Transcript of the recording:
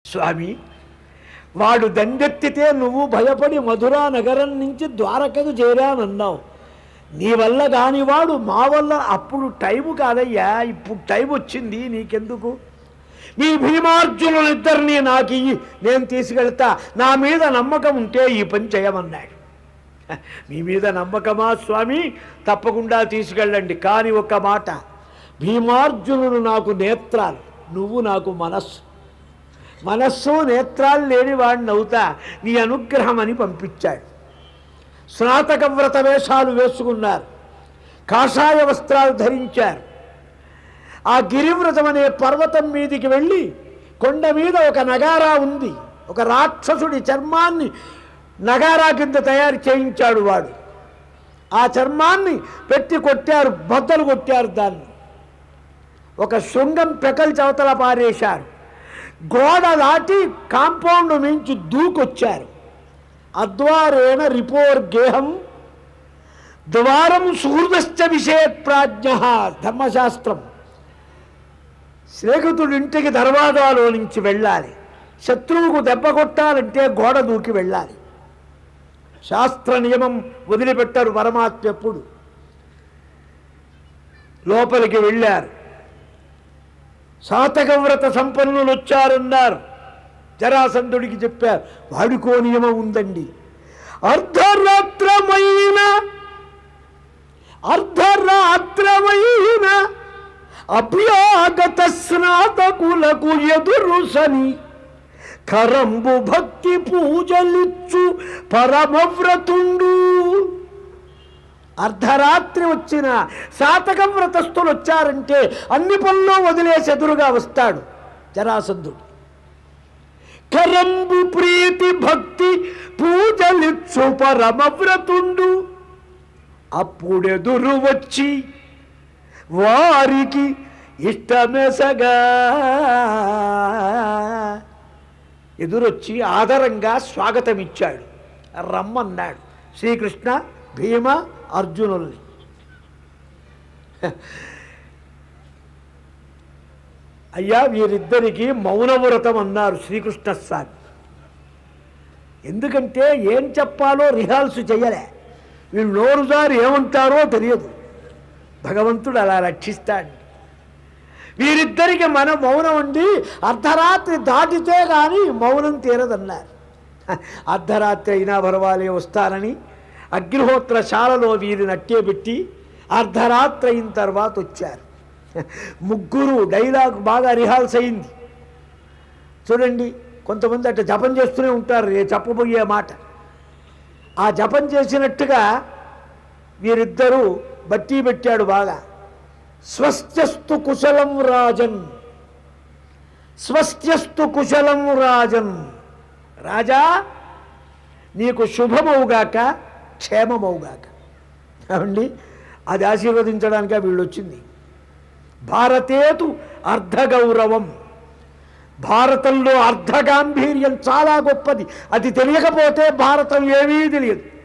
స్వామి వాడు దండెత్తితే నువ్వు భయపడి మధురా నగరం నుంచి ద్వారకకు చేరానన్నావు నీ వల్ల కానివాడు మా వల్ల అప్పుడు టైము కాదయ్యా ఇప్పుడు టైం వచ్చింది నీకెందుకు మీ భీమార్జునులిద్దరినీ నాకు ఇయ్యి నేను తీసుకెళ్తా నా మీద నమ్మకం ఉంటే ఈ పని చేయమన్నాడు మీ మీద నమ్మకమా స్వామి తప్పకుండా తీసుకెళ్ళండి కానీ ఒక్క మాట భీమార్జునుడు నాకు నేత్రాలు నువ్వు నాకు మనస్సు మనస్సు నేత్రాలు లేని వాడిని అవుతా నీ అనుగ్రహం అని పంపించాడు స్నాతక వ్రత వేషాలు వేసుకున్నారు కాషాయ వస్త్రాలు ధరించారు ఆ గిరివ్రతం అనే పర్వతం మీదికి వెళ్ళి కొండ మీద ఒక నగారా ఉంది ఒక రాక్షసుడి చర్మాన్ని నగారా కింద తయారు చేయించాడు వాడు ఆ చర్మాన్ని పెట్టి కొట్టారు బద్దలు కొట్టారు దాన్ని ఒక శృంగం పెకల్ చవతల పారేశారు గోడ దాటి కాంపౌండ్ మించి దూకొచ్చారు అద్వారేణ రిపోర్ గేహం ద్వారం సుహృదశ్చ విషేత్ ప్రాజ్ఞ ధర్మశాస్త్రం స్నేహితుడి ఇంటికి దర్వాజాలో నుంచి వెళ్ళాలి శత్రువుకు దెబ్బ కొట్టాలంటే గోడ దూకి వెళ్ళాలి శాస్త్ర నియమం వదిలిపెట్టారు పరమాత్మ ఎప్పుడు లోపలికి వెళ్ళారు సాతకవ్రత సంపన్నులు వచ్చారన్నారు జరాసంధుడికి చెప్పారు వాడికో నియమం ఉందండి అర్ధరాత్రమైన అర్ధరాత్రమైన అభ్యాగత స్నాతకులకు ఎదురు సని కరంబు భక్తి పూజలిచ్చు పరమవ్రతుండు అర్ధరాత్రి వచ్చిన సాతకం వ్రతస్థులు వచ్చారంటే అన్ని పనులు వదిలేసి ఎదురుగా వస్తాడు జరాసంధుడు కరంబు ప్రీతి భక్తి పూజలిచ్చు పరమవ్రతుండు అప్పుడెదురు వచ్చి వారికి ఇష్టమెసగా ఎదురొచ్చి ఆదరంగా స్వాగతం ఇచ్చాడు రమ్మన్నాడు శ్రీకృష్ణ భీమ అర్జునుల్ని అయ్యా వీరిద్దరికి మౌనవ్రతం అన్నారు శ్రీకృష్ణ స్వామి ఎందుకంటే ఏం చెప్పాలో రిహార్స్ చేయలే వీళ్ళు నోరుదారి ఏమంటారో తెలియదు భగవంతుడు అలా రక్షిస్తాడు వీరిద్దరికి మన మౌనం ఉండి అర్ధరాత్రి దాటితే కానీ మౌనం తీరదన్నారు అర్ధరాత్రి అయినా పర్వాలే వస్తానని అగ్నిహోత్రశాలలో వీరిని అట్టే పెట్టి అర్ధరాత్రి అయిన తర్వాత వచ్చారు ముగ్గురు డైలాగ్ బాగా రిహార్స్ అయింది చూడండి కొంతమంది అట్లా జపం చేస్తూనే ఉంటారు నేను చెప్పబోయే మాట ఆ జపం చేసినట్టుగా వీరిద్దరూ బట్టి పెట్టాడు బాగా స్వస్త్యస్తు కుశలం రాజన్ స్వస్త్యస్తు కుశలం రాజన్ రాజా నీకు శుభమవుగాక క్షేమమవుగాక ఏమండి అది ఆశీర్వదించడానికే వీళ్ళు వచ్చింది భారతేతు అర్ధగౌరవం భారతంలో అర్ధగాంభీర్యం చాలా గొప్పది అది తెలియకపోతే భారతం ఏమీ తెలియదు